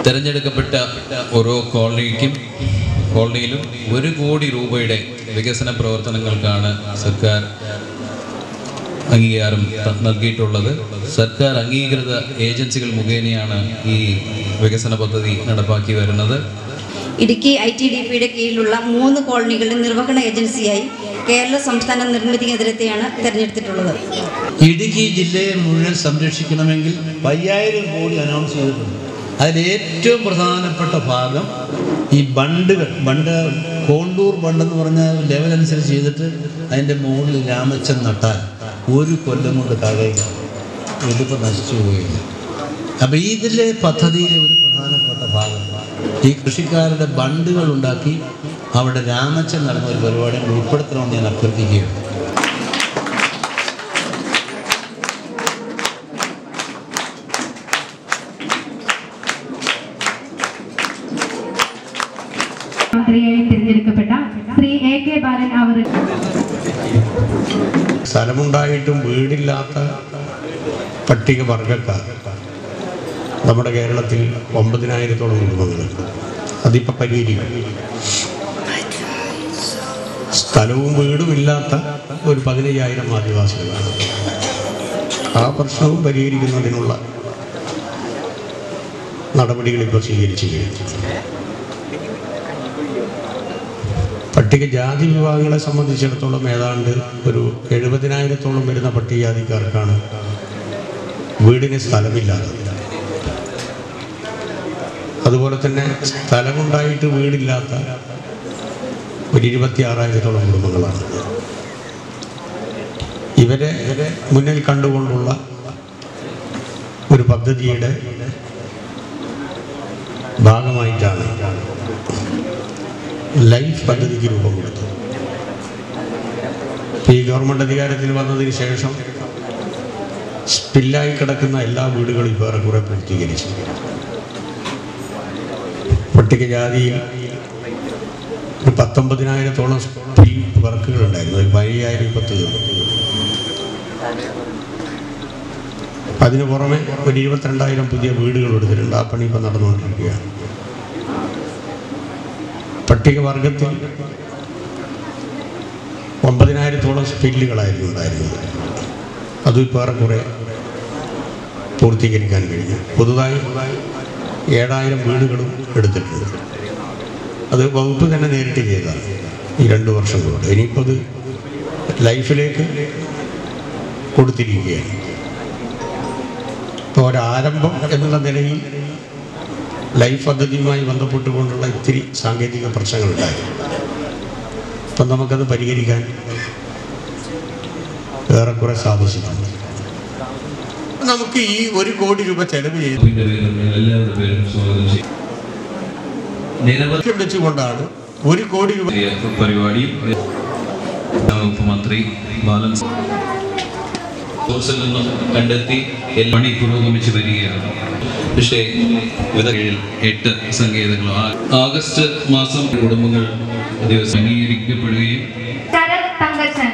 തിരഞ്ഞെടുക്കപ്പെട്ട ഓരോ കോളനിക്കും കോളനിയിലും ഒരു കോടി രൂപയുടെ വികസന പ്രവർത്തനങ്ങൾക്കാണ് സർക്കാർ അംഗീകാരം ത- നൽകിയിട്ടുള്ളത് സർക്കാർ അംഗീകൃത ഏജൻസികൾ മുഖേനയാണ് ഈ വികസന പദ്ധതി നടപ്പാക്കി വരുന്നത് ഇടുക്കി ഐ ടി ഡി പിയുടെ കീഴിലുള്ള മൂന്ന് കോളനികളുടെ നിർവഹണ ഏജൻസിയായി കേരള സംസ്ഥാന നിർമ്മിതി കേന്ദ്രത്തെയാണ് തിരഞ്ഞെടുത്തിട്ടുള്ളത് ഇടുക്കി ജില്ലയെ മുഴുവൻ സംരക്ഷിക്കണമെങ്കിൽ അയ്യായിരം കോടി അനൗൺസ് ചെയ്തിട്ടുണ്ട് അതിൽ ഏറ്റവും പ്രധാനപ്പെട്ട ഭാഗം ഈ ബണ്ടുകൾ ബണ്ട് കോണ്ടൂർ ബണ്ടെന്ന് പറഞ്ഞാൽ ലെവൽ അനുസരിച്ച് ചെയ്തിട്ട് അതിൻ്റെ മുകളിൽ രാമച്ചൻ നട്ടാൽ ഒരു കൊല്ലം കൊണ്ട് താഴേക്ക് ഇതിപ്പോൾ നശിച്ചു പോവുകയില്ല അപ്പം ഇതിലെ പദ്ധതിയിലെ ഒരു പ്രധാനപ്പെട്ട ഭാഗം ഈ കൃഷിക്കാരുടെ ബണ്ടുകൾ ഉണ്ടാക്കി അവിടെ രാമച്ചൻ നടന്ന ഒരു പരിപാടി ഉൾപ്പെടുത്തണമെന്ന് ഞാൻ അഭ്യർത്ഥിക്കുകയാണ് മന്ത്രിയായി തിരഞ്ഞെടുക്കപ്പെട്ട ശ്രീ എ കെ ബാലൻ അവർ സ്ഥലമുണ്ടായിട്ടും വീടില്ലാത്ത പട്ടികവർഗക്കാർ നമ്മുടെ കേരളത്തിൽ ഒമ്പതിനായിരത്തോളം കുടുംബങ്ങളുണ്ട് അതിപ്പോൾ പരിഹരിക്കും സ്ഥലവും വീടും ഇല്ലാത്ത ഒരു പതിനയ്യായിരം ആദിവാസികളാണ് ആ പ്രശ്നവും പരിഹരിക്കുന്നതിനുള്ള നടപടികൾ ഇപ്പോൾ സ്വീകരിച്ചു കഴിഞ്ഞു പട്ടികജാതി വിഭാഗങ്ങളെ സംബന്ധിച്ചിടത്തോളം ഏതാണ്ട് ഒരു എഴുപതിനായിരത്തോളം വരുന്ന പട്ടികജാതിക്കാർക്കാണ് വീടിന് സ്ഥലമില്ലാത്തത് അതുപോലെ തന്നെ സ്ഥലമുണ്ടായിട്ട് വീടില്ലാത്ത ഒരു ഇരുപത്തി ആറായിരത്തോളം കുടുംബങ്ങളാണ് ഇവരെ ഇവരെ മുന്നിൽ കണ്ടുകൊണ്ടുള്ള ഒരു പദ്ധതിയുടെ ഭാഗമായിട്ടാണ് ലൈഫ് പദ്ധതിക്ക് രൂപം കൊടുത്തു ഈ ഗവൺമെൻറ് അധികാരത്തിൽ വന്നതിന് ശേഷം സ്പില്ലായി കിടക്കുന്ന എല്ലാ വീടുകളും ഇപ്പോൾ ഏറെക്കുറെ പൂർത്തീകരിച്ചു പട്ടികജാതിയിൽ ഒരു പത്തൊമ്പതിനായിരത്തോളം സ്പിൽ വർക്കുകൾ ഉണ്ടായിരുന്നു ഒരു പതിനയ്യായിരം ഇപ്പോൾ തീർന്നു അതിന് പുറമെ ഒരു ഇരുപത്തിരണ്ടായിരം പുതിയ വീടുകൾ എടുത്തിട്ടുണ്ട് ആ പണി ഇപ്പോൾ നടന്നുകൊണ്ടിരിക്കുകയാണ് പട്ടികവർഗത്തിൽ ഒമ്പതിനായിരത്തോളം സ്പില്ലുകളായിരുന്നു ഉണ്ടായിരുന്നത് അത് ഇപ്പോൾ ഏറെക്കുറെ പൂർത്തീകരിക്കാൻ കഴിഞ്ഞു പുതുതായി ഏഴായിരം വീടുകളും എടുത്തിട്ടുണ്ട് അത് വകുപ്പ് തന്നെ നേരിട്ട് ചെയ്തതാണ് ഈ രണ്ട് വർഷം കൊണ്ട് ഇനിയിപ്പോൾ അത് ലൈഫിലേക്ക് കൊടുത്തിരിക്കുകയാണ് ഇപ്പോൾ ഒരാരംഭം എന്നുള്ള നിലയിൽ ലൈഫ് പദ്ധതിയുമായി ബന്ധപ്പെട്ടുകൊണ്ടുള്ള ഇത്തിരി സാങ്കേതിക പ്രശ്നങ്ങളുണ്ടായി അപ്പം നമുക്കത് പരിഹരിക്കാൻ ഏറെക്കുറെ സാധിച്ചിട്ടുണ്ട് നമുക്ക് ഈ ഒരു കോടി രൂപ ചെലവ് ചെയ്ത് ഇതിന്റെ പേരിൽ എല്ലാവരുടെ പേരും സ്വാഗതം ചെയ്യും നിരവധി ലക്ഷ്യം വെച്ചുകൊണ്ടാണ് ഒരു കോടി രൂപ പുതിയ പരിപാടിയും വകുപ്പ് മന്ത്രി ബാലൻ സോഴ്സിൽ നിന്നും കണ്ടെത്തി എല്ലാ പണി പുരോഗമിച്ചു വരികയാണ് പക്ഷേ വിവിധ കീഴിൽ എട്ട് സങ്കേതങ്ങളും ആ- ആഗസ്റ്റ് മാസം കുടുംബങ്ങൾ ദിവസം അംഗീകരിക്കപ്പെടുകയും ശരത് തങ്കച്ചൻ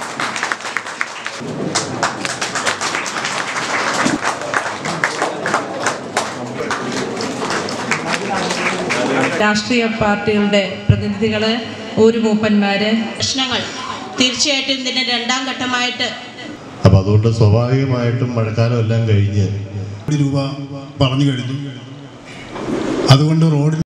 രാഷ്ട്രീയ പാർട്ടികളുടെ പ്രതിനിധികള് ഊരുമൂപ്പന്മാര് പ്രശ്നങ്ങൾ തീർച്ചയായിട്ടും ഇതിന്റെ രണ്ടാം ഘട്ടമായിട്ട് അപ്പം അതുകൊണ്ട് സ്വാഭാവികമായിട്ടും മഴക്കാലം എല്ലാം കഴിഞ്ഞ് കോടി രൂപ പറഞ്ഞു കഴിഞ്ഞു അതുകൊണ്ട് റോഡിൽ